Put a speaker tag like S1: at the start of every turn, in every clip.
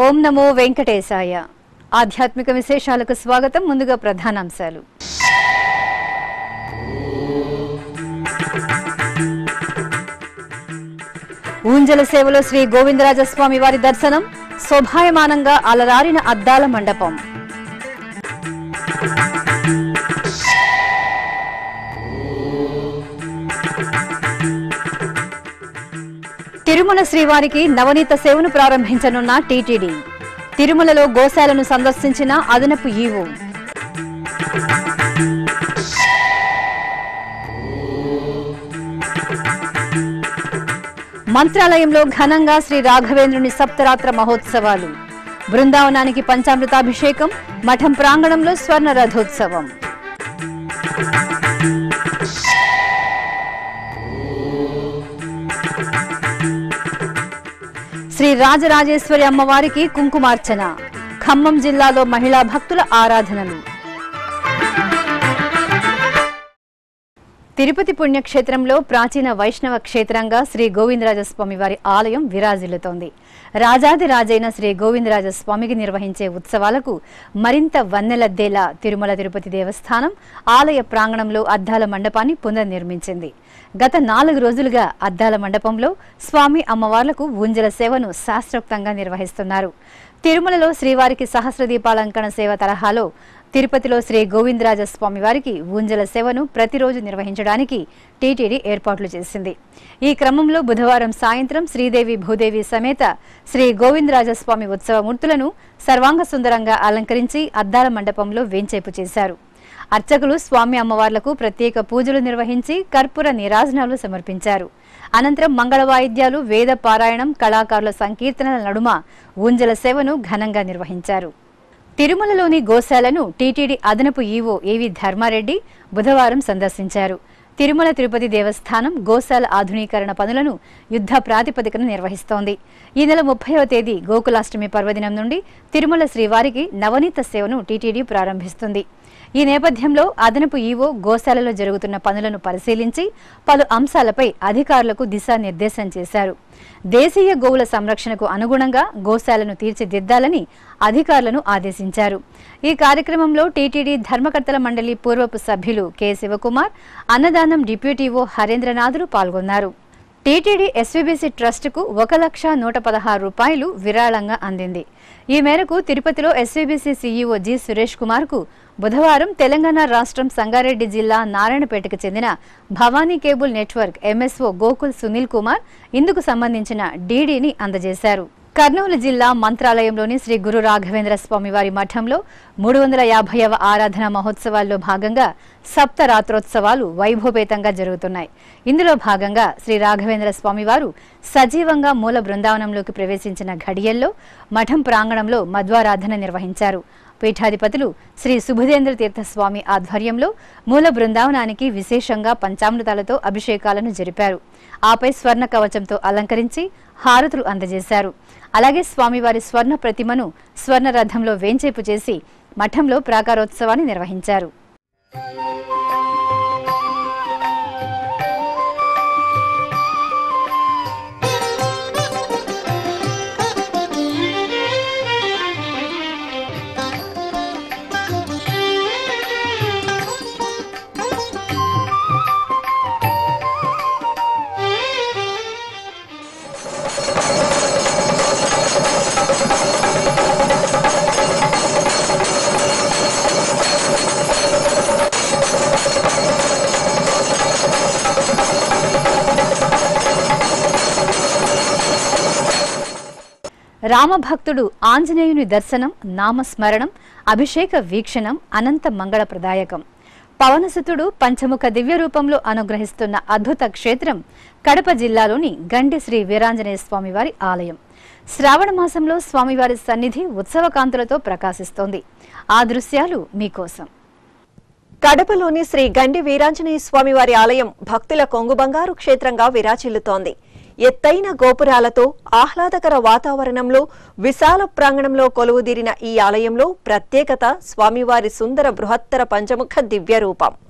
S1: ఓం నమో వెంకటేశాయ ఆధ్యాత్మిక విశేషాలకు స్వాగతం ముందుగా ప్రధానాంశాలు ఊంజల సేవలో శ్రీ గోవిందరాజస్వామి వారి దర్శనం శోభాయమానంగా అలరారిన అద్దాల మండపం తిరుమల శ్రీవారికి నవనీత సేవను ప్రారంభించనున్న టీటీడీ తిరుమలలో గోశాలను సందర్శించిన అదనపు ఈవో మంత్రాలయంలో ఘనంగా శ్రీ రాఘవేంద్రుని సప్తరాత్ర మహోత్సవాలు బృందావనానికి పంచామృతాభిషేకం మఠం ప్రాంగణంలో స్వర్ణ రథోత్సవం శ్రీ రాజరాజేశ్వరి అమ్మవారికి కుంకుమార్చన ఖమ్మం జిల్లాలో మహిళా భక్తుల ఆరాధనలు తిరుపతి పుణ్యక్షేత్రంలో ప్రాచీన వైష్ణవ క్షేత్రంగా శ్రీ గోవిందరాజస్వామి వారి ఆలయం విరాజిల్లుతోంది రాజాది రాజైన శ్రీ గోవిందరాజస్వామికి నిర్వహించే ఉత్సవాలకు మరింత వన్నెలద్దేలా తిరుమల తిరుపతి దేవస్థానం ఆలయ ప్రాంగణంలో అద్దాల మండపాన్ని పునర్నిర్మించింది గత నాలుగు రోజులుగా అద్దాల మండపంలో స్వామి అమ్మవార్లకు ఊంజల సేవను శాస్త్రోక్తంగా నిర్వహిస్తున్నారు తిరుమలలో శ్రీవారికి సహస్ర దీపాలంకణ సేవ తరహాలో తిరుపతిలో శ్రీ గోవిందరాజ స్వామి వారికి ఊంజల సేవను ప్రతిరోజు నిర్వహించడానికి టీటీడీ ఏర్పాట్లు చేసింది ఈ క్రమంలో బుధవారం సాయంత్రం శ్రీదేవి భూదేవి సమేత శ్రీ గోవిందరాజస్వామి ఉత్సవమూర్తులను సర్వాంగ సుందరంగా అలంకరించి అద్దాల మండపంలో వేంచేపు చేశారు అర్చకులు స్వామి అమ్మవార్లకు ప్రత్యేక పూజలు నిర్వహించి కర్పూర నీరాజనాలు సమర్పించారు అనంతరం మంగళ వాయిద్యాలు వేద పారాయణం కళాకారుల సంకీర్తనల నడుమ ఊంజల సేవను ఘనంగా నిర్వహించారు తిరుమలలోని గోశాలను టీటీడీ అదనపు ఈవో ఏవి ధర్మారెడ్డి బుధవారం సందర్శించారు తిరుమల తిరుపతి దేవస్థానం గోశాల ఆధునీకరణ పనులను యుద్ధ ప్రాతిపదికన నిర్వహిస్తోంది ఈ నెల ముప్పైవ తేదీ గోకులాష్టమి పర్వదినం నుండి తిరుమల శ్రీవారికి నవనీత సేవను టీటీడీ ప్రారంభిస్తుంది ఈ నేపథ్యంలో అదనపు ఈవో గోశాలలో జరుగుతున్న పనులను పరిశీలించి పలు అంశాలపై అధికారులకు దిశానిర్దేశం చేశారు దేశీయ గోవుల సంరక్షణకు అనుగుణంగా గోశాలను తీర్చిదిద్దాలని అధికారులను ఆదేశించారు ఈ కార్యక్రమంలో టీటీడీ ధర్మకర్తల మండలి పూర్వపు సభ్యులు కె శివకుమార్ అన్నదానం డిప్యూటీఓ హరేంద్రనాథులు పాల్గొన్నారు టీటీడీ ఎస్వీబీసీ ట్రస్టుకు ఒక లక్ష నూట పదహారు రూపాయలు విరాళంగా అందింది ఈ మేరకు తిరుపతిలో SVBC CEO G Suresh Kumar కు బుధవారం తెలంగాణ రాష్ట్రం సంగారెడ్డి జిల్లా నారాయణపేటకు చెందిన Bhavani cable network MSO Gokul Sunil Kumar ఇందుకు సంబంధించిన డీడీని అందజేశారు కర్నూలు జిల్లా మంత్రాలయంలోని శ్రీ గురు రాఘవేంద్ర స్వామి వారి మఠంలో మూడు వందల యాభైవ ఆరాధన మహోత్సవాల్లో భాగంగా సప్త రాత్రోత్సవాలు వైభవపేతంగా జరుగుతున్నాయి ఇందులో భాగంగా శ్రీ రాఘవేంద్ర స్వామి వారు సజీవంగా మూల బృందావనంలోకి ప్రవేశించిన ఘడియల్లో మఠం ప్రాంగణంలో మధ్వారాధన నిర్వహించారు పీఠాధిపతులు శ్రీ సుబుధేంద్ర తీర్థస్వామి ఆధ్వర్యంలో మూల బృందావనానికి విశేషంగా పంచామృతాలతో అభిషేకాలను జరిపారు ఆపై స్వర్ణ కవచంతో అలంకరించి హారతులు అందజేశారు అలాగే స్వామివారి స్వర్ణ ప్రతిమను స్వర్ణ రథంలో వేంచేపు చేసి మఠంలో ప్రాకారోత్సవాన్ని నిర్వహించారు రామభక్తుడు ఆంజనేయుని దర్శనం నామస్మరణం అభిషేక వీక్షణం అనంత మంగళప్రదాయకం పవనసుతుడు పంచముఖ దివ్య రూపంలో అనుగ్రహిస్తున్న అద్భుత క్షేత్రం కడప జిల్లాలోని గండి శ్రీ వీరాంజనేయ స్వామివారి ఆలయం శ్రావణ మాసంలో స్వామివారి సన్నిధి ఉత్సవకాంతులతో ప్రకాశిస్తోంది ఆ దృశ్యాలు మీకోసం
S2: కడపలోని శ్రీ గండి వీరాంజనేయ స్వామి వారి ఆలయం భక్తుల కొంగు బంగారు క్షేత్రంగా విరాచిల్లుతోంది ఎత్తైన గోపురాలతో ఆహ్లాదకర వాతావరణంలో విశాల ప్రాంగణంలో కొలువుదీరిన ఈ ఆలయంలో ప్రత్యేకత స్వామివారి సుందర బృహత్తర పంచముఖ దివ్య రూపం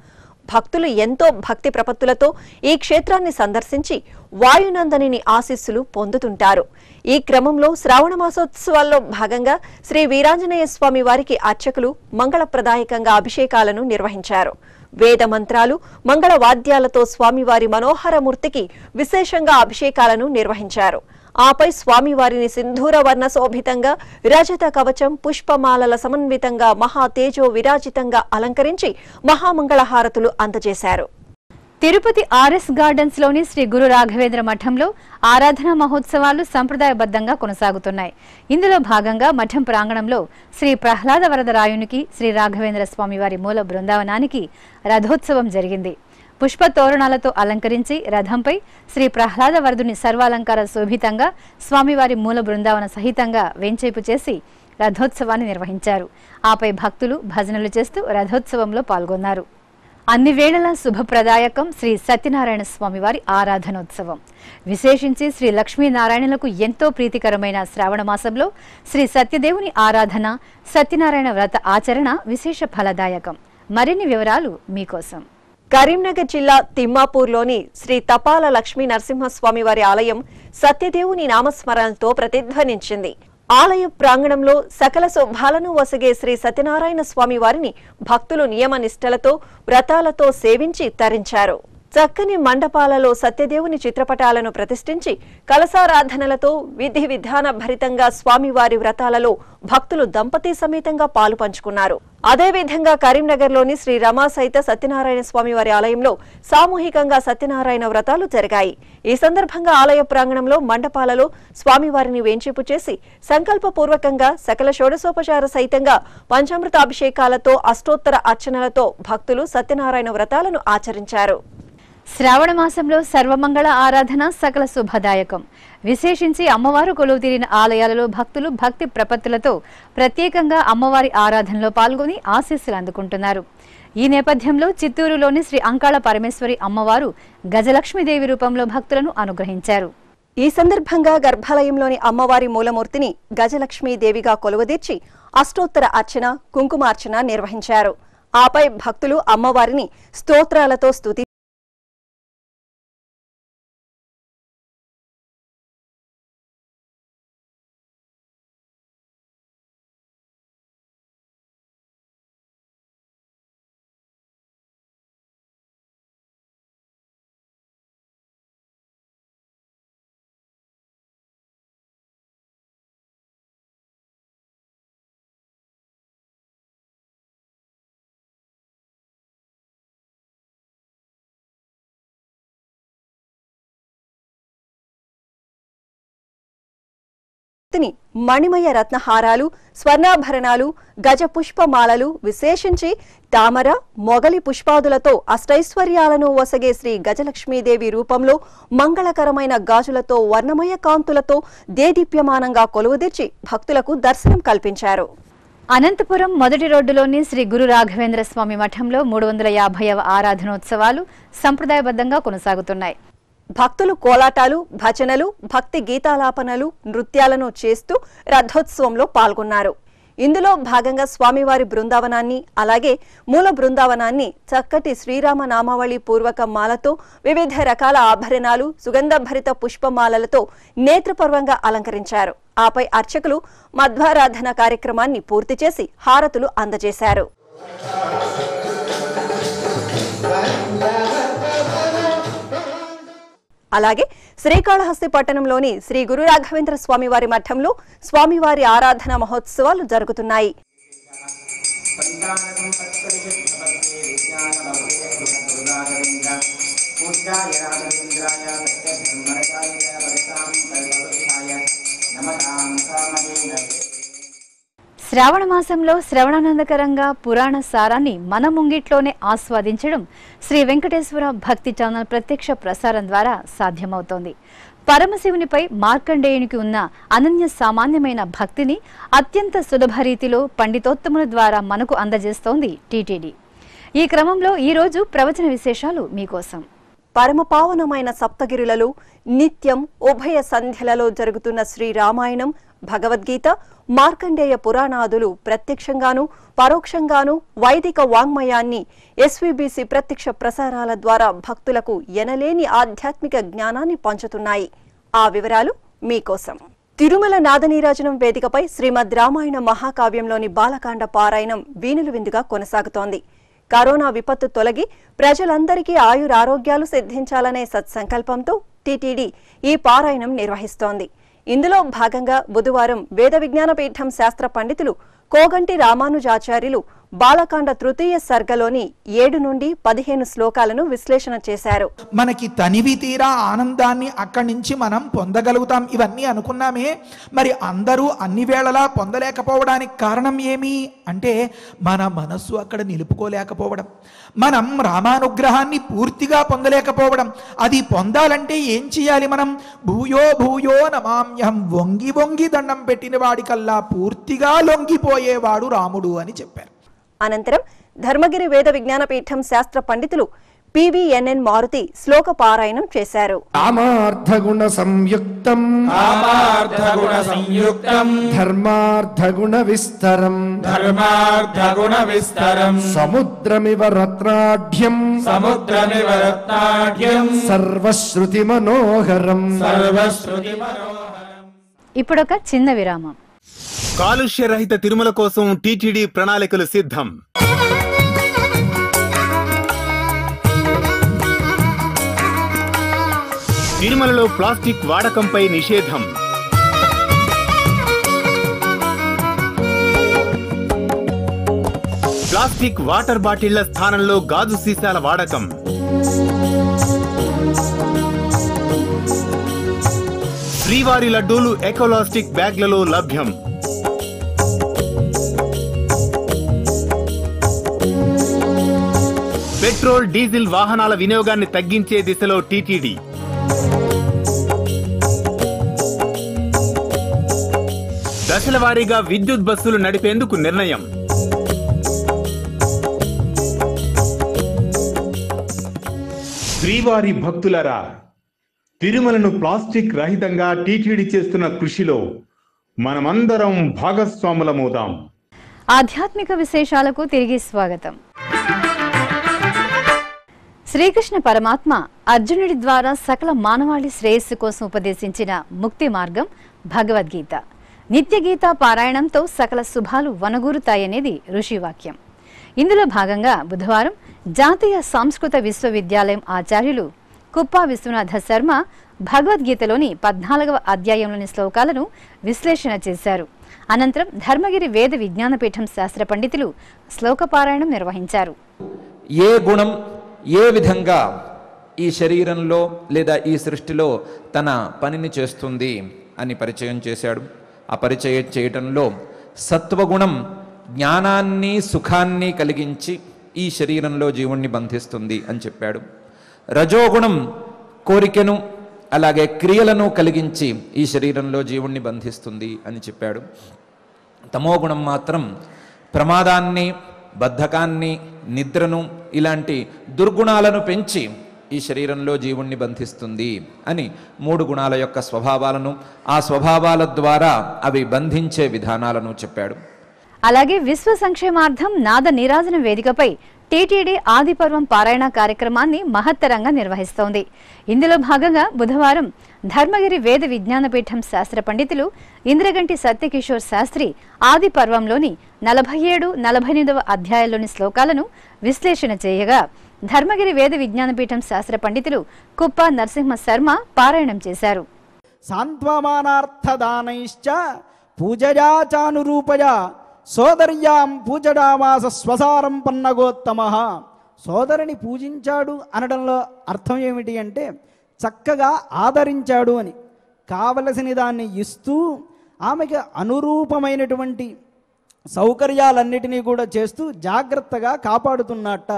S2: భక్తులు ఎంతో భక్తి ప్రపత్తులతో ఈ క్షేత్రాన్ని సందర్శించి వాయునందనిని ఆశీస్సులు పొందుతుంటారు ఈ క్రమంలో శ్రావణ మాసోత్సవాల్లో భాగంగా శ్రీ వీరాంజనేయ స్వామి వారికి అర్చకులు మంగళప్రదాయకంగా అభిషేకాలను నిర్వహించారు వేద మంత్రాలు మంగళ వాద్యాలతో స్వామివారి మనోహర మూర్తికి విశేషంగా అభిషేకాలను నిర్వహించారు ఆపై స్వామివారిని సింధూర వర్ణ శోభితంగా రజత కవచం పుష్పమాలల సమన్వితంగా మహా తేజో విరాజితంగా అలంకరించి మహామంగళహారతులు అందజేశారు
S1: తిరుపతి ఆర్ఎస్ గార్డెన్స్ లోని శ్రీ గురు రాఘవేంద్ర మఠంలో ఆరాధనా మహోత్సవాలు సంప్రదాయబద్ధంగా కొనసాగుతున్నాయి ఇందులో భాగంగా మఠం ప్రాంగణంలో శ్రీ ప్రహ్లాద వరదరాయునికి శ్రీ రాఘవేంద్ర స్వామివారి మూల బృందావనానికి రథోత్సవం జరిగింది పుష్ప తోరణాలతో అలంకరించి రథంపై శ్రీ ప్రహ్లాద వరదుని సర్వాలంకార శోభితంగా స్వామివారి మూల బృందావన సహితంగా వెంచేపు చేసి రథోత్సవాన్ని నిర్వహించారు ఆపై భక్తులు భజనలు చేస్తూ రథోత్సవంలో పాల్గొన్నారు అన్ని వేళలా శుభప్రదాయకం శ్రీ సత్యనారాయణ స్వామివారి ఆరాధనోత్సవం విశేషించి శ్రీ లక్ష్మీనారాయణులకు ఎంతో ప్రీతికరమైన శ్రావణ మాసంలో శ్రీ సత్యదేవుని ఆరాధన సత్యనారాయణ వ్రత ఆచరణ విశేష ఫలదాయకం మరిన్ని వివరాలు మీకోసం
S2: కరీంనగర్ జిల్లా తిమ్మాపూర్లోని శ్రీ తపాల లక్ష్మీ నరసింహస్వామి వారి ఆలయం సత్యదేవుని నామస్మరణతో ప్రతిధ్వనించింది ఆలయ ప్రాంగణంలో సకల శుభాలను వసగే శ్రీ సత్యనారాయణ స్వామి వారిని భక్తులు నియమ నిష్టలతో వ్రతాలతో సేవించి తరించారు చక్కని మండపాలలో సత్యదేవుని చిత్రపటాలను ప్రతిష్ఠించి కలసారాధనలతో విధి విధాన భరితంగా స్వామివారి వ్రతాలలో భక్తులు దంపతి సమేతంగా పాలు పంచుకున్నారు అదేవిధంగా కరీంనగర్లోని శ్రీ రమా సహిత సత్యనారాయణ స్వామి వారి ఆలయంలో సామూహికంగా సత్యనారాయణ వ్రతాలు జరిగాయి ఈ సందర్భంగా ఆలయ ప్రాంగణంలో మండపాలలో స్వామివారిని వేంచేపు చేసి సంకల్పపూర్వకంగా సకల షోడశోపచార సహితంగా పంచామృత అభిషేకాలతో అష్టోత్తర అర్చనలతో భక్తులు సత్యనారాయణ వ్రతాలను ఆచరించారు
S1: శ్రావణ మాసంలో సర్వమంగళ ఆరాధన సకల శుభదాయకం విశేషించి అమ్మవారు కొలువు తీరిన ఆలయాలలో భక్తులు భక్తి ప్రపత్తులతో ప్రత్యేకంగా అమ్మవారి ఆరాధనలో పాల్గొని ఆశీస్సులు అందుకుంటున్నారు ఈ నేపథ్యంలో చిత్తూరులోని శ్రీ అంకాళ పరమేశ్వరి అమ్మవారు గజలక్ష్మీదేవి రూపంలో భక్తులను అనుగ్రహించారు
S2: ఈ సందర్భంగా గర్భాలయంలోని అమ్మవారి మూలమూర్తిని గజలక్ష్మీ దేవిగా కొలువదీర్చి అష్టోత్తర అర్చన కుంకుమార్చన నిర్వహించారు ఆపై భక్తులు అమ్మవారిని స్తోత్రాలతో స్తుతి మూర్తిని మణిమయ రత్నహారాలు స్వర్ణాభరణాలు గజ పుష్పమాలలు విశేషించి తామర మొగలి పుష్పాదులతో అష్టైశ్వర్యాలను వసగే శ్రీ గజలక్ష్మీదేవి రూపంలో మంగళకరమైన గాజులతో వర్ణమయ కాంతులతో దేదీప్యమానంగా కొలువుదీర్చి భక్తులకు దర్శనం కల్పించారు
S1: అనంతపురం మొదటి రోడ్డులోని శ్రీ గురు రాఘవేంద్ర స్వామి మఠంలో మూడు వందల యాభైవ ఆరాధనోత్సవాలు సంప్రదాయబద్ధంగా కొనసాగుతున్నాయి
S2: భక్తులు కోలాటాలు భజనలు భక్తి గీతాలాపనలు నృత్యాలను చేస్తూ రథోత్సవంలో పాల్గొన్నారు ఇందులో భాగంగా స్వామివారి బృందావనాన్ని అలాగే మూల బృందావనాన్ని చక్కటి శ్రీరామ నామావళి పూర్వక మాలతో వివిధ రకాల ఆభరణాలు సుగంధభరిత పుష్పమాలలతో నేత్రపర్వంగా అలంకరించారు ఆపై అర్చకులు మధ్వారాధన కార్యక్రమాన్ని పూర్తి చేసి హారతులు అందజేశారు అలాగే శ్రీకాళహస్తి పట్టణంలోని శ్రీ గురు రాఘవేంద్ర స్వామివారి మఠంలో స్వామివారి ఆరాధన మహోత్సవాలు జరుగుతున్నాయి
S3: సంతానకం తత్పరిషద్భవతే విజ్ఞానమవతే గురురాఘవేంద్ర పూజ్యాయ రాఘవేంద్రాయ సత్యధర్మరకాయ వరసాం కల్పవృక్షాయ నమతాం కామధేన
S1: శ్రావణ మాసంలో శ్రవణానందకరంగా పురాణ సారాన్ని మన ముంగిట్లోనే ఆస్వాదించడం శ్రీ వెంకటేశ్వర భక్తి ఛానల్ ప్రత్యక్ష ప్రసారం ద్వారా సాధ్యమవుతోంది పరమశివునిపై మార్కండేయునికి ఉన్న అనన్య సామాన్యమైన భక్తిని అత్యంత సులభ రీతిలో పండితోత్తముల ద్వారా మనకు అందజేస్తోంది టీటీడీ ఈ క్రమంలో ఈ రోజు ప్రవచన విశేషాలు మీకోసం
S2: పరమపావనమైన సప్తగిరులలో నిత్యం ఉభయ సంధ్యలలో జరుగుతున్న శ్రీ రామాయణం భగవద్గీత మార్కండేయ పురాణాదులు ప్రత్యక్షంగాను పరోక్షంగాను వైదిక వాంగ్మయాన్ని ఎస్వీబీసీ ప్రత్యక్ష ప్రసారాల ద్వారా భక్తులకు ఎనలేని ఆధ్యాత్మిక జ్ఞానాన్ని పంచుతున్నాయి ఆ వివరాలు మీకోసం తిరుమల నాదనీరాజనం వేదికపై శ్రీమద్ రామాయణ మహాకావ్యంలోని బాలకాండ పారాయణం వీణులు విందుగా కొనసాగుతోంది కరోనా విపత్తు తొలగి ప్రజలందరికీ ఆయురారోగ్యాలు సిద్ధించాలనే సత్సంకల్పంతో టీటీడీ ఈ పారాయణం నిర్వహిస్తోంది ఇందులో భాగంగా బుధవారం వేద విజ్ఞాన పీఠం శాస్త్ర పండితులు కోగంటి రామానుజాచార్యులు బాలకాండ తృతీయ సర్గలోని ఏడు నుండి పదిహేను శ్లోకాలను విశ్లేషణ చేశారు
S4: మనకి తనివి తీరా ఆనందాన్ని అక్కడి నుంచి మనం పొందగలుగుతాం ఇవన్నీ అనుకున్నామే మరి అందరూ అన్ని వేళలా పొందలేకపోవడానికి కారణం ఏమి అంటే మన మనస్సు అక్కడ నిలుపుకోలేకపోవడం మనం రామానుగ్రహాన్ని పూర్తిగా పొందలేకపోవడం అది పొందాలంటే ఏం చేయాలి మనం భూయో భూయో నమామ్యం వంగి వంగి దండం పెట్టిన వాడికల్లా పూర్తిగా లొంగిపోయేవాడు రాముడు అని చెప్పారు
S2: అనంతరం ధర్మగిరి వేద విజ్ఞాన పీఠం శాస్త్ర పండితులు పివిఎన్ఎన్ మారుతి శ్లోక పారాయణం చేశారు
S5: కామార్థగుణ సంయుక్తం
S6: కామార్థగుణ సంయుక్తం
S5: ధర్మార్థగుణ విస్తరం
S6: ధర్మార్థగుణ విస్తరం
S5: సముద్రమివ రత్నాఢ్యం
S6: సముద్రమివ రత్నాఢ్యం
S5: సర్వశ్రుతి మనోహరం
S6: సర్వశ్రుతి మనోహరం
S1: ఇప్పుడొక చిన్న విరామం
S7: కాలుష్య రహిత తిరుమల కోసం టీటీడీ ప్రణాళికలు సిద్ధం తిరుమలలో ప్లాస్టిక్ వాడకంపై నిషేధం ప్లాస్టిక్ వాటర్ బాటిళ్ల స్థానంలో గాజు సీసాల వాడకం శ్రీవారి లడ్డూలు ఎకోలాస్టిక్ బ్యాగ్లలో లభ్యం పెట్రోల్ డీజిల్ వాహనాల వినియోగాన్ని తగ్గించే దిశలో టీటీడీ దశల వారీగా విద్యుత్ బస్సులు నడిపేందుకు నిర్ణయం శ్రీవారి భక్తులరా తిరుమలను ప్లాస్టిక్ రహితంగా టీటీడీ చేస్తున్న కృషిలో మనమందరం భాగస్వాములమవుదాం
S1: ఆధ్యాత్మిక విశేషాలకు తిరిగి స్వాగతం శ్రీకృష్ణ పరమాత్మ అర్జునుడి ద్వారా సకల మానవాళి శ్రేయస్సు కోసం ఉపదేశించిన ముక్తి మార్గం భగవద్గీత నిత్య గీత పారాయణంతో సకల శుభాలు వనగూరుతాయనేది ఋషివాక్యం ఇందులో భాగంగా బుధవారం జాతీయ సంస్కృత విశ్వవిద్యాలయం ఆచార్యులు కుప్పా విశ్వనాథ శర్మ భగవద్గీతలోని పద్నాలుగవ అధ్యాయంలోని శ్లోకాలను విశ్లేషణ చేశారు అనంతరం ధర్మగిరి వేద విజ్ఞానపీఠం శాస్త్ర పండితులు శ్లోక పారాయణం నిర్వహించారు
S8: ఏ గుణం ఏ విధంగా ఈ శరీరంలో లేదా ఈ సృష్టిలో తన పనిని చేస్తుంది అని పరిచయం చేశాడు ఆ పరిచయం చేయటంలో సత్వగుణం జ్ఞానాన్ని సుఖాన్ని కలిగించి ఈ శరీరంలో జీవుణ్ణి బంధిస్తుంది అని చెప్పాడు రజోగుణం కోరికను అలాగే క్రియలను కలిగించి ఈ శరీరంలో జీవుణ్ణి బంధిస్తుంది అని చెప్పాడు తమోగుణం మాత్రం ప్రమాదాన్ని బద్ధకాన్ని నిద్రను ఇలాంటి దుర్గుణాలను పెంచి ఈ శరీరంలో జీవుణ్ణి బంధిస్తుంది అని మూడు గుణాల యొక్క స్వభావాలను ఆ స్వభావాల ద్వారా అవి బంధించే విధానాలను చెప్పాడు
S1: అలాగే విశ్వ సంక్షేమార్థం నాద నీరాజన వేదికపై టీటీడీ ఆదిపర్వం పారాయణ కార్యక్రమాన్ని మహత్తరంగా నిర్వహిస్తోంది ఇందులో భాగంగా బుధవారం ధర్మగిరి వేద విజ్ఞానపీఠం శాస్త్ర పండితులు ఇంద్రగంటి సత్యకిషోర్ శాస్త్రి ఆది పర్వంలోని నలభై ఏడు నలభై ఎనిమిదవ అధ్యాయాల్లోని శ్లోకాలను విశ్లేషణ చేయగా ధర్మగిరి వేద విజ్ఞానపీఠం శాస్త్ర పండితులు కుప్ప నరసింహ శర్మ పారాయణం చేశారు
S9: సాంత్వమానార్థదానైశ్చ పూజయా చానురూపయా సోదర్యాం పూజడామాస స్వసారం పన్నగోత్తమ సోదరిని పూజించాడు అనడంలో అర్థం ఏమిటి అంటే చక్కగా ఆదరించాడు అని కావలసిన దాన్ని ఇస్తూ ఆమెకి అనురూపమైనటువంటి సౌకర్యాలన్నిటినీ కూడా చేస్తూ జాగ్రత్తగా కాపాడుతున్నట్ట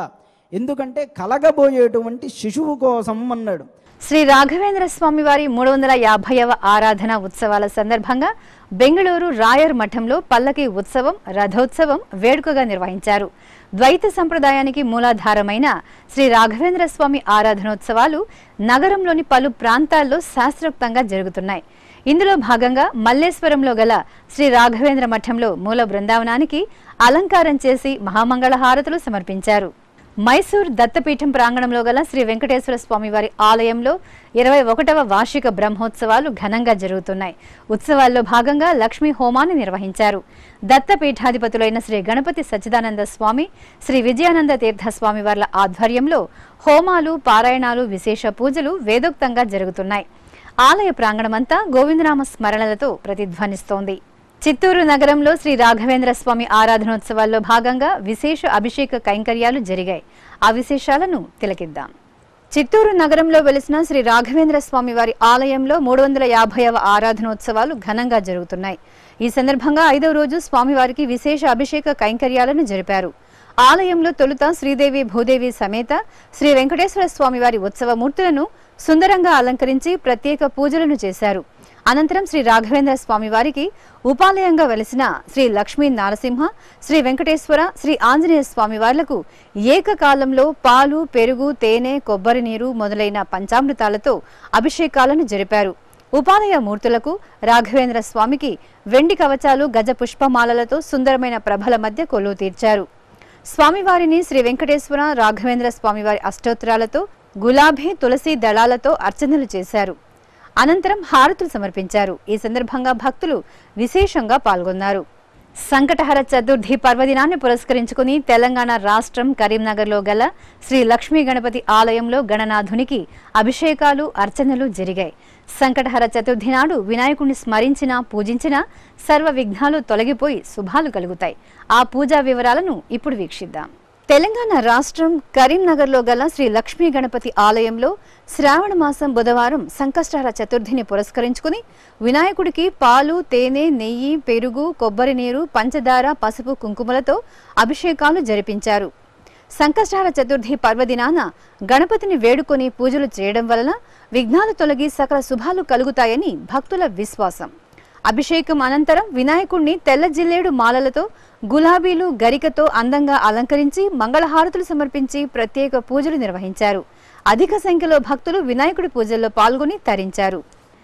S9: ఎందుకంటే కలగబోయేటువంటి శిశువు కోసం అన్నాడు
S1: శ్రీ రాఘవేంద్ర స్వామి వారి మూడు వందల యాభైవ ఆరాధన ఉత్సవాల సందర్భంగా బెంగళూరు రాయర్ మఠంలో పల్లకి ఉత్సవం రథోత్సవం వేడుకగా నిర్వహించారు ద్వైత సంప్రదాయానికి మూలాధారమైన శ్రీ రాఘవేంద్ర స్వామి ఆరాధనోత్సవాలు నగరంలోని పలు ప్రాంతాల్లో శాస్త్రోక్తంగా జరుగుతున్నాయి ఇందులో భాగంగా మల్లేశ్వరంలో గల శ్రీ రాఘవేంద్ర మఠంలో మూల బృందావనానికి అలంకారం చేసి మహామంగళ హారతులు సమర్పించారు మైసూర్ దత్తపీఠం ప్రాంగణంలో గల శ్రీ వెంకటేశ్వర స్వామి వారి ఆలయంలో ఇరవై ఒకటవ వార్షిక బ్రహ్మోత్సవాలు ఘనంగా జరుగుతున్నాయి ఉత్సవాల్లో భాగంగా లక్ష్మీ హోమాన్ని నిర్వహించారు దత్తపీఠాధిపతులైన శ్రీ గణపతి సచ్చిదానంద స్వామి శ్రీ విజయానంద తీర్థ స్వామి వార్ల ఆధ్వర్యంలో హోమాలు పారాయణాలు విశేష పూజలు వేదోక్తంగా జరుగుతున్నాయి ఆలయ ప్రాంగణమంతా గోవిందనామ స్మరణలతో ప్రతిధ్వనిస్తోంది చిత్తూరు నగరంలో శ్రీ రాఘవేంద్ర స్వామి ఆరాధనోత్సవాల్లో భాగంగా విశేష అభిషేక కైంకర్యాలు జరిగాయి ఆ విశేషాలను తిలకిద్దాం చిత్తూరు నగరంలో వెలిసిన శ్రీ రాఘవేంద్ర స్వామి వారి ఆలయంలో మూడు వందల యాభైవ ఆరాధనోత్సవాలు ఘనంగా జరుగుతున్నాయి ఈ సందర్భంగా ఐదవ రోజు స్వామివారికి విశేష అభిషేక కైంకర్యాలను జరిపారు ఆలయంలో తొలుత శ్రీదేవి భూదేవి సమేత శ్రీ వెంకటేశ్వర స్వామివారి ఉత్సవ మూర్తులను సుందరంగా అలంకరించి ప్రత్యేక పూజలను చేశారు అనంతరం శ్రీ రాఘవేంద్ర స్వామి వారికి ఉపాలయంగా వెలిసిన శ్రీ లక్ష్మీ నారసింహ శ్రీ వెంకటేశ్వర శ్రీ ఆంజనేయ స్వామి వార్లకు ఏకకాలంలో పాలు పెరుగు తేనె కొబ్బరి నీరు మొదలైన పంచామృతాలతో అభిషేకాలను జరిపారు ఉపాలయ మూర్తులకు రాఘవేంద్ర స్వామికి వెండి కవచాలు గజ పుష్పమాలలతో సుందరమైన ప్రభల మధ్య కొలువు తీర్చారు స్వామివారిని శ్రీ వెంకటేశ్వర రాఘవేంద్ర స్వామివారి అష్టోత్తరాలతో గులాబీ తులసి దళాలతో అర్చనలు చేశారు అనంతరం హారతులు సమర్పించారు ఈ సందర్భంగా భక్తులు విశేషంగా పాల్గొన్నారు సంకటహర చతుర్థి పర్వదినాన్ని పురస్కరించుకుని తెలంగాణ రాష్ట్రం కరీంనగర్లో గల శ్రీ లక్ష్మీ గణపతి ఆలయంలో గణనాథునికి అభిషేకాలు అర్చనలు జరిగాయి సంకటహర చతుర్థి నాడు వినాయకుడిని స్మరించినా పూజించినా సర్వ విఘ్నాలు తొలగిపోయి శుభాలు కలుగుతాయి ఆ పూజా వివరాలను ఇప్పుడు వీక్షిద్దాం తెలంగాణ రాష్ట్రం కరీంనగర్లో గల శ్రీ లక్ష్మీ గణపతి ఆలయంలో శ్రావణ మాసం బుధవారం సంకష్టహర చతుర్థిని పురస్కరించుకుని వినాయకుడికి పాలు తేనె నెయ్యి పెరుగు కొబ్బరి నీరు పంచదార పసుపు కుంకుమలతో అభిషేకాలు జరిపించారు సంకష్టహర చతుర్థి పర్వదినాన గణపతిని వేడుకొని పూజలు చేయడం వలన విఘ్నాలు తొలగి సకల శుభాలు కలుగుతాయని భక్తుల విశ్వాసం అభిషేకం అనంతరం వినాయకుణ్ణి తెల్ల జిల్లేడు మాలలతో గులాబీలు గరికతో అందంగా అలంకరించి మంగళహారతులు సమర్పించి ప్రత్యేక పూజలు నిర్వహించారు అధిక సంఖ్యలో భక్తులు వినాయకుడి పూజల్లో పాల్గొని తరించారు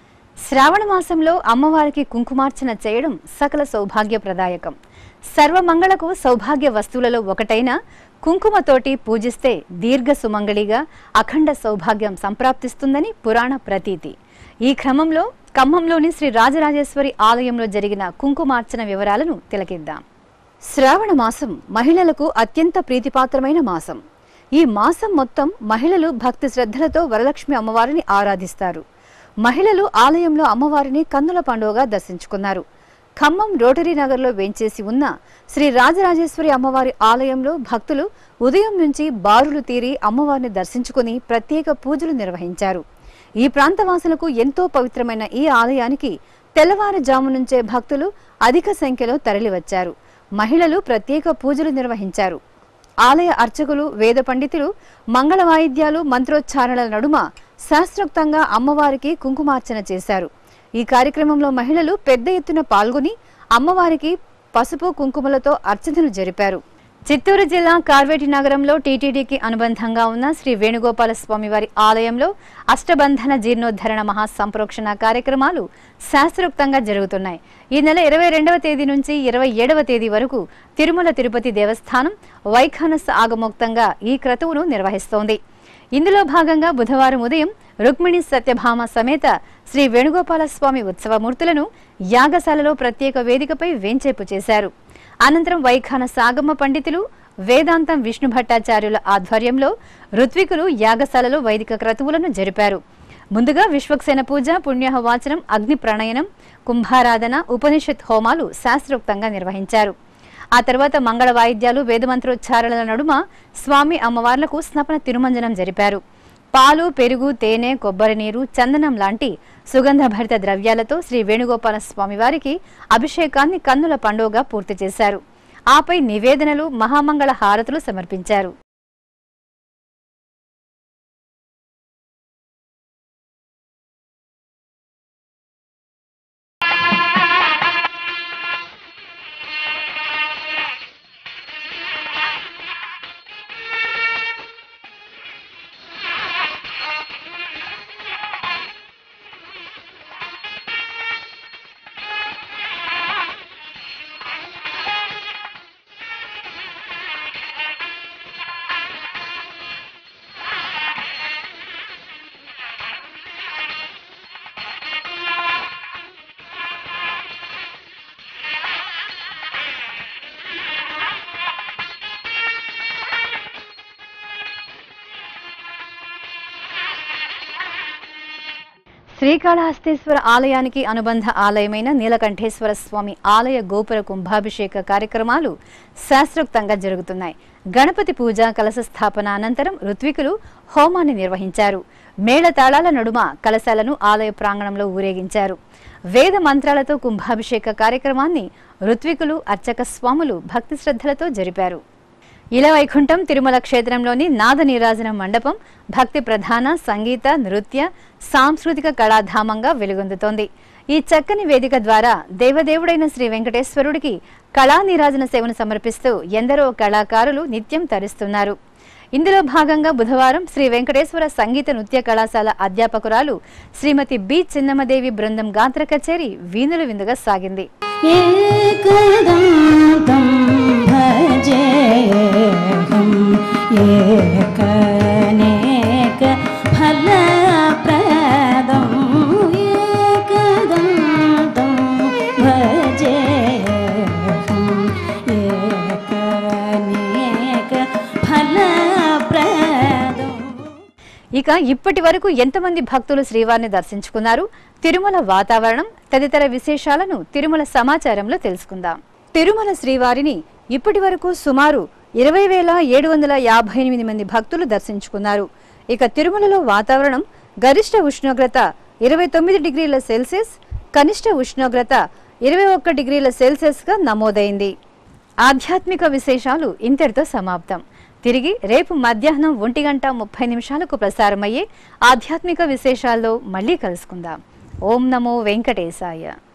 S1: శ్రావణ మాసంలో అమ్మవారికి కుంకుమార్చన చేయడం సకల సౌభాగ్యప్రదాయకం సర్వమంగళకు సౌభాగ్య వస్తువులలో ఒకటైన కుంకుమతోటి పూజిస్తే దీర్ఘ సుమంగళిగా అఖండ సౌభాగ్యం సంప్రాప్తిస్తుందని పురాణ ప్రతీతి ఈ క్రమంలో ఖమ్మంలోని శ్రీ రాజరాజేశ్వరి ఆలయంలో జరిగిన కుంకుమార్చన వివరాలను తిలకిద్దాం శ్రావణ మాసం మహిళలకు అత్యంత ప్రీతిపాత్రమైన మాసం ఈ మాసం మొత్తం మహిళలు భక్తి శ్రద్ధలతో వరలక్ష్మి అమ్మవారిని ఆరాధిస్తారు మహిళలు ఆలయంలో అమ్మవారిని కన్నుల పండుగగా దర్శించుకున్నారు ఖమ్మం రోటరీ నగర్లో వేంచేసి ఉన్న శ్రీ రాజరాజేశ్వరి అమ్మవారి ఆలయంలో భక్తులు ఉదయం నుంచి బారులు తీరి అమ్మవారిని దర్శించుకుని ప్రత్యేక పూజలు నిర్వహించారు ఈ ప్రాంతవాసులకు ఎంతో పవిత్రమైన ఈ ఆలయానికి తెల్లవారుజాము నుంచే భక్తులు అధిక సంఖ్యలో తరలివచ్చారు మహిళలు ప్రత్యేక పూజలు నిర్వహించారు ఆలయ అర్చకులు వేద పండితులు మంగళ వాయిద్యాలు మంత్రోచ్చారణల నడుమ శాస్త్రోక్తంగా అమ్మవారికి కుంకుమార్చన చేశారు ఈ కార్యక్రమంలో మహిళలు పెద్ద ఎత్తున పాల్గొని అమ్మవారికి పసుపు కుంకుమలతో అర్చనలు జరిపారు చిత్తూరు జిల్లా కార్వేటి నగరంలో టీటీడీకి అనుబంధంగా ఉన్న శ్రీ వేణుగోపాల స్వామి వారి ఆలయంలో అష్టబంధన జీర్ణోద్ధరణ మహాసంప్రోక్షణ కార్యక్రమాలు శాస్త్రోక్తంగా జరుగుతున్నాయి ఈ నెల ఇరవై రెండవ తేదీ నుంచి ఇరవై ఏడవ తేదీ వరకు తిరుమల తిరుపతి దేవస్థానం వైఖానస్ ఆగమోక్తంగా ఈ క్రతువును నిర్వహిస్తోంది ఇందులో భాగంగా బుధవారం ఉదయం రుక్మిణి సత్యభామ సమేత శ్రీ వేణుగోపాల స్వామి ఉత్సవమూర్తులను యాగశాలలో ప్రత్యేక వేదికపై వేంచేపు చేశారు అనంతరం వైఖాన సాగమ్మ పండితులు వేదాంతం విష్ణు భట్టాచార్యుల ఆధ్వర్యంలో ఋత్వికులు యాగశాలలో వైదిక క్రతువులను జరిపారు ముందుగా విశ్వక్సేన పూజ పుణ్యాహ వాచనం అగ్ని ప్రణయనం కుంభారాధన ఉపనిషత్ హోమాలు శాస్త్రోక్తంగా నిర్వహించారు ఆ తర్వాత మంగళ వాయిద్యాలు వేదమంత్రోచ్చారణల నడుమ స్వామి అమ్మవార్లకు స్నపన తిరుమంజనం జరిపారు పాలు పెరుగు తేనె కొబ్బరి నీరు చందనం లాంటి సుగంధభరిత ద్రవ్యాలతో శ్రీ వేణుగోపాల స్వామి వారికి అభిషేకాన్ని కన్నుల పండుగగా పూర్తి చేశారు ఆపై నివేదనలు మహామంగళ హారతులు సమర్పించారు శ్రీకాళహస్తేశ్వర ఆలయానికి అనుబంధ ఆలయమైన నీలకంఠేశ్వర స్వామి ఆలయ గోపుర కుంభాభిషేక కార్యక్రమాలు శాస్త్రోక్తంగా జరుగుతున్నాయి గణపతి పూజ కలశ స్థాపన అనంతరం ఋత్వికులు హోమాన్ని నిర్వహించారు మేళతాళాల నడుమ కలశాలను ఆలయ ప్రాంగణంలో ఊరేగించారు వేద మంత్రాలతో కుంభాభిషేక కార్యక్రమాన్ని ఋత్వికులు అర్చక స్వాములు భక్తి శ్రద్ధలతో జరిపారు ఇలవైకుంఠం తిరుమల క్షేత్రంలోని నాద నీరాజన మండపం భక్తి ప్రధాన సంగీత నృత్య సాంస్కృతిక కళాధామంగా వెలుగొందుతోంది ఈ చక్కని వేదిక ద్వారా దేవదేవుడైన శ్రీ వెంకటేశ్వరుడికి కళా నీరాజన సేవను సమర్పిస్తూ ఎందరో కళాకారులు నిత్యం తరిస్తున్నారు ఇందులో భాగంగా బుధవారం శ్రీ వెంకటేశ్వర సంగీత నృత్య కళాశాల అధ్యాపకురాలు శ్రీమతి బి చిన్నమదేవి బృందం గాత్ర కచేరి వీణుల విందుగా సాగింది
S10: एकदन्तं भजेऽहम् एकनेक फलप्रदम् एकदन्तं भजेऽहम् एकनेक फलप्रदम्
S1: ఇక ఇప్పటి వరకు ఎంతమంది భక్తులు శ్రీవారిని దర్శించుకున్నారు తిరుమల వాతావరణం తదితర విశేషాలను తిరుమల సమాచారంలో తెలుసుకుందాం తిరుమల శ్రీవారిని ఇప్పటి వరకు సుమారు ఇరవై వేల ఏడు వందల యాభై ఎనిమిది మంది భక్తులు దర్శించుకున్నారు ఇక తిరుమలలో వాతావరణం గరిష్ట ఉష్ణోగ్రత ఇరవై తొమ్మిది డిగ్రీల సెల్సియస్ కనిష్ట ఉష్ణోగ్రత ఇరవై ఒక్క డిగ్రీల సెల్సియస్గా నమోదైంది ఆధ్యాత్మిక విశేషాలు ఇంతటితో సమాప్తం తిరిగి రేపు మధ్యాహ్నం ఒంటి గంట ముప్పై నిమిషాలకు ప్రసారమయ్యే ఆధ్యాత్మిక విశేషాల్లో మళ్ళీ కలుసుకుందాం ఓం నమో వెంకటేశాయ